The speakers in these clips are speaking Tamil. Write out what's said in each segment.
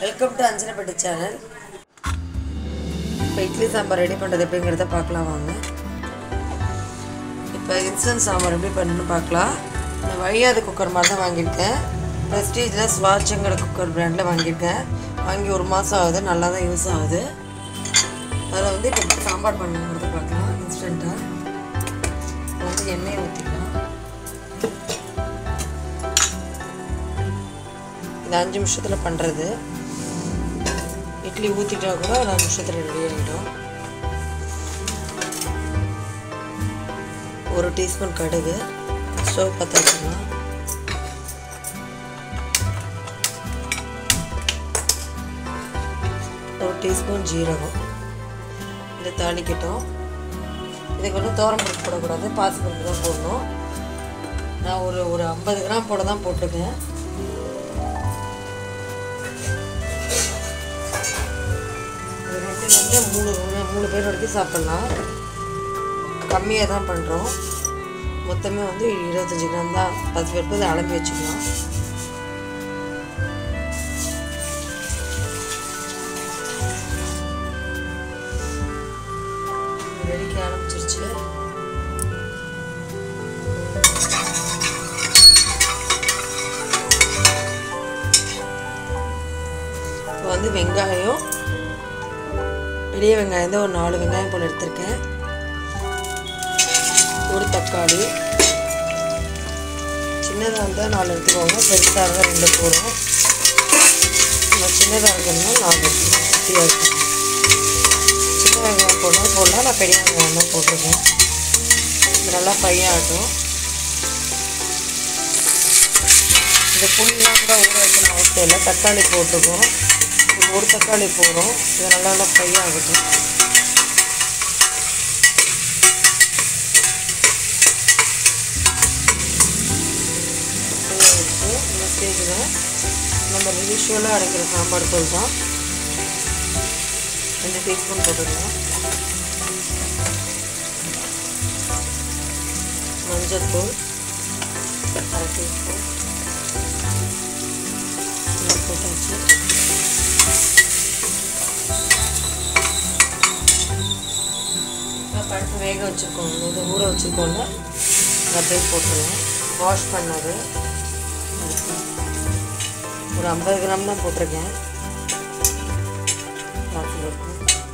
வெல்கம் டு அஞ்சனப்பட்டு சேனல் இப்போ இட்லி சாம்பார் ரெடி பண்ணுறது எப்படிங்கிறத பார்க்கலாம் வாங்க இப்போ இன்ஸ்டன்ட் சாம்பார் எப்படி பண்ணணும்னு பார்க்கலாம் இந்த வழியாது குக்கர் மாதிரி தான் வாங்கியிருக்கேன் ப்ரெஸ்டீஜில் ஸ்வாட்சுங்கிற குக்கர் பிராண்டில் வாங்கியிருக்கேன் வாங்கி ஒரு மாதம் ஆகுது நல்லா தான் யூஸ் ஆகுது அதில் வந்து இப்போ எப்படி சாம்பார் பண்ணணுங்கிறத பார்க்கலாம் இன்ஸ்டண்ட்டாக வந்து எண்ணெய் ஊற்றிக்கலாம் இது அஞ்சு நிமிஷத்தில் பண்ணுறது இட்லி ஊற்றிட்டா கூட ஒரு அஞ்சு நிமிஷத்தில் ரெடி ஆகிடும் ஒரு டீஸ்பூன் கடுகு ஸ்டவ் பற்ற வச்சுக்கலாம் ஒரு டீஸ்பூன் ஜீரகம் இதை தாளிக்கட்டும் இதுக்கு வந்து தோரம் பருப்பு போடக்கூடாது பாசி பருப்பு தான் போடணும் நான் ஒரு ஒரு ஐம்பது கிராம் போட தான் போட்டிருக்கேன் ஒரு ரெண்டுலேருந்து மூணு மூணு பேர் வரைக்கும் சாப்பிட்லாம் கம்மியாக தான் பண்ணுறோம் மொத்தமே வந்து இருபத்தஞ்சி கிராம் தான் பத்து பேருக்கு இதை அலம்பி வச்சுக்கலாம் வெடிக்க ஆரம்பிச்சிருச்சு இப்போ வந்து வெங்காயம் பெரிய வெங்காயம் தான் ஒரு நாலு வெங்காயம் போல் எடுத்திருக்கேன் ஒரு தக்காளி சின்னதாக இருந்தால் நாலு எடுத்துக்கோங்க பெருசாக இருந்தால் ரெண்டு போடும் நம்ம சின்னதாக இருக்கணும்னா நாலு எடுத்துக்கோங்க குட்டியாக இருக்கும் சின்ன வெங்காயம் போடணும் போடலாம் நான் பெரிய வெங்காயம் தான் போட்டிருக்கேன் இது நல்லா ஃப்ரை ஆகட்டும் இந்த புளிலாம் கூட ஊற வைக்கணும் அவசியம் இல்லை தக்காளி போட்டிருக்கோம் இது ஒரு தக்காளி போடுறோம் இது நல்லா நல்லா ஃப்ரை ஆகட்டும் ஃப்ரை ஆகிடுச்சு இந்த ஸ்டேஜில் நம்ம யூஸ்வலாக அரைக்கிற சாம்பார் தூள் தான் ரெண்டு டீஸ்பூன் போட்டுக்கலாம் மஞ்சள்தூள் அரை டீஸ்பூன் எல்லாம் போட்டாச்சு இப்போ பருப்பு வேக வச்சுருக்கோம் இது ஊற வச்சுருக்கோம்ல அப்படியே போட்டுருவோம் வாஷ் பண்ணது ஒரு ஐம்பது கிராம் தான் போட்டிருக்கேன் பாக்கி இருக்கும்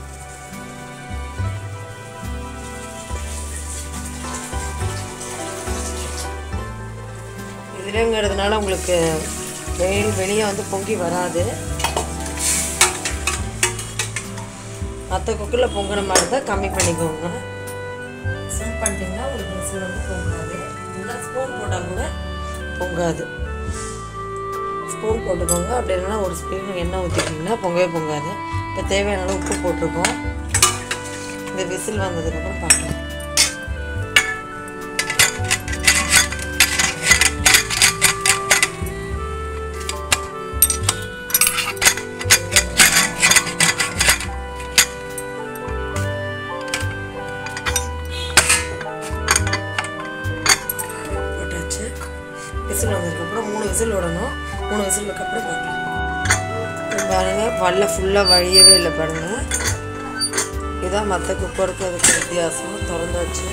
இதுலங்கிறதுனால உங்களுக்கு வெயில் வெளியே வந்து பொங்கி வராது மற்ற குக்கரில் பொங்குற மாதிரி தான் கம்மி பண்ணிக்கோங்க சிம் பண்ணிட்டீங்கன்னா உங்களுக்கு விசில் வந்து பொங்காது இல்லை ஸ்பூன் போட்டால் கூட பொங்காது ஸ்பூன் போட்டுக்கோங்க அப்படி இல்லைன்னா ஒரு ஸ்பூன் எண்ணெய் ஊற்றிட்டிங்கன்னா பொங்கவே பொங்காது இப்போ தேவையான அளவு உப்பு போட்டிருக்கோம் இந்த விசில் வந்ததுக்கப்புறம் பார்க்கலாம் போட்டாச்சு விசில் வந்ததுக்கப்புறம் மூணு விசில் விடணும் மூணு விசிலுக்கு அப்புறம் பார்க்கலாம் இப்ப பாருங்க வல்ல ஃபுல்லாக வழியவே இல்லை பாருங்க இதான் மற்ற குக்கருக்கு அதுக்கு வித்தியாசம் திறந்தாச்சு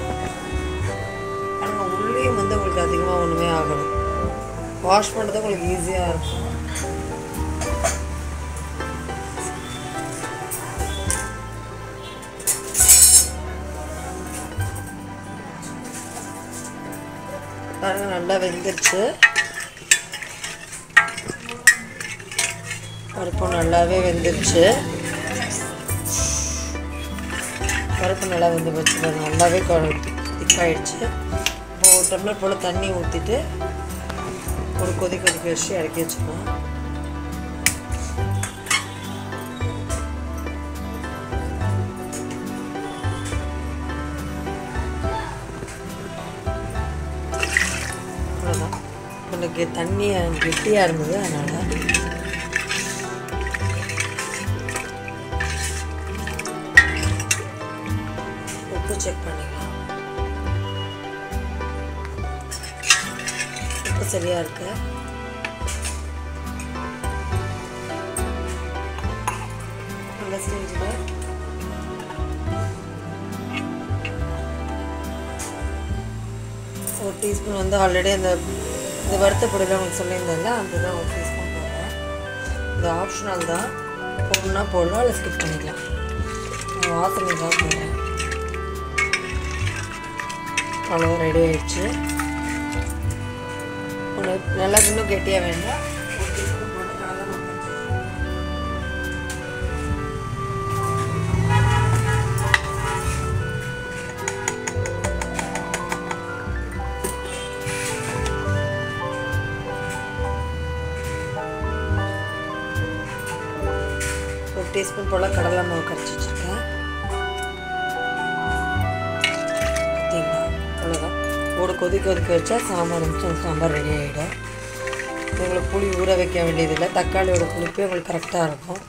பாருங்க உள்ளேயும் வந்து உங்களுக்கு அதிகமாக ஒன்றுமே ஆகணும் வாஷ் பண்ணுறது உங்களுக்கு ஈஸியாக இருக்கும் பாருங்க நல்லா வெந்துருச்சு பருப்பு நல்லாவே வெந்துருச்சு பருப்பு நல்லா வெந்து போச்சு பாருங்க நல்லாவே திக்காயிடுச்சு இப்போ ஒரு டம்ளர் போல் தண்ணி ஊற்றிட்டு ஒரு கொதி கொதிக்க வச்சு இறக்கி வச்சுக்கலாம் அவ்வளோதான் எனக்கு தண்ணி கெட்டியாக இருந்தது அதனால் உப்பு செக் பண்ணிக்கலாம் உப்பு சரியாக இருக்கு இந்த ஸ்டேஜில் ஒரு டீஸ்பூன் வந்து ஆல்ரெடி அந்த இந்த வறுத்த பொடியில் உங்களுக்கு சொல்லியிருந்தேன்ல அந்த தான் ஒரு டீஸ்பூன் போடுறேன் இது ஆப்ஷனல் தான் போடணும்னா போடலாம் இல்லை ஸ்கிப் பண்ணிக்கலாம் நான் வாசனைக்காக போடுறேன் அவ்வளோதான் ரெடி ஆயிடுச்சு உனக்கு நல்லா இன்னும் கெட்டியாக வேண்டாம் ஒரு டீஸ்பூன் போட்டு கடலை மாவு ஒரு டீஸ்பூன் போல் கடலை மாவு கரைச்சி வச்சுருக்கேன் பார்த்தீங்களா அவ்வளோதான் ஒரு கொதி கொதிக்க வச்சா சாம்பார் நிமிஷம் சாம்பார் ரெடி ஆகிடும் உங்களுக்கு புளி ஊற வைக்க வேண்டியதில்லை தக்காளியோட புளிப்பே உங்களுக்கு கரெக்டாக இருக்கும்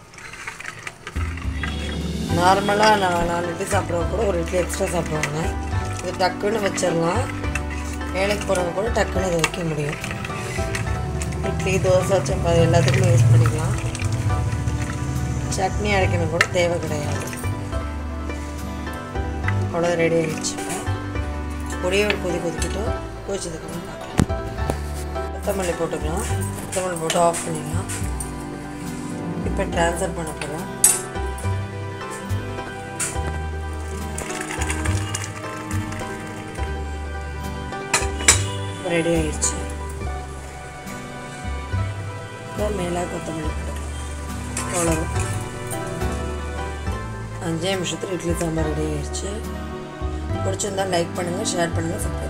நார்மலாக நான் நாலு இட்லி சாப்பிட்றவங்க கூட ஒரு இட்லி எக்ஸ்ட்ரா சாப்பிடுவாங்க இது டக்குன்னு வச்சிடலாம் வேலைக்கு போகிறவங்க கூட டக்குன்னு இதை வைக்க முடியும் இட்லி தோசை சப்பாத்தி எல்லாத்துக்குமே யூஸ் பண்ணிக்கலாம் சட்னி அரைக்கணும் கூட தேவை கிடையாது அவ்வளோ ரெடி ஆகிடுச்சு பொடியே ஒரு கொதி கொதிக்கிட்டோம் கொதிச்சதுக்கப்புறம் பார்க்கலாம் கொத்தமல்லி போட்டுக்கலாம் கொத்தமல்லி போட்டு ஆஃப் பண்ணிடலாம் இப்போ ட்ரான்ஸ்ஃபர் பண்ண போகிறோம் ரெடி ஆயிடுச்சு இப்போ மேலே கொத்தமல்லி போட்டுக்கலாம் அவ்வளோதான் அஞ்சே நிமிஷத்தில் இட்லி சாம்பார் ரெடி ஆயிடுச்சு பிடிச்சிருந்தா லைக் பண்ணுங்கள் ஷேர் பண்ணுங்கள் சப்ஸ்கிரைப்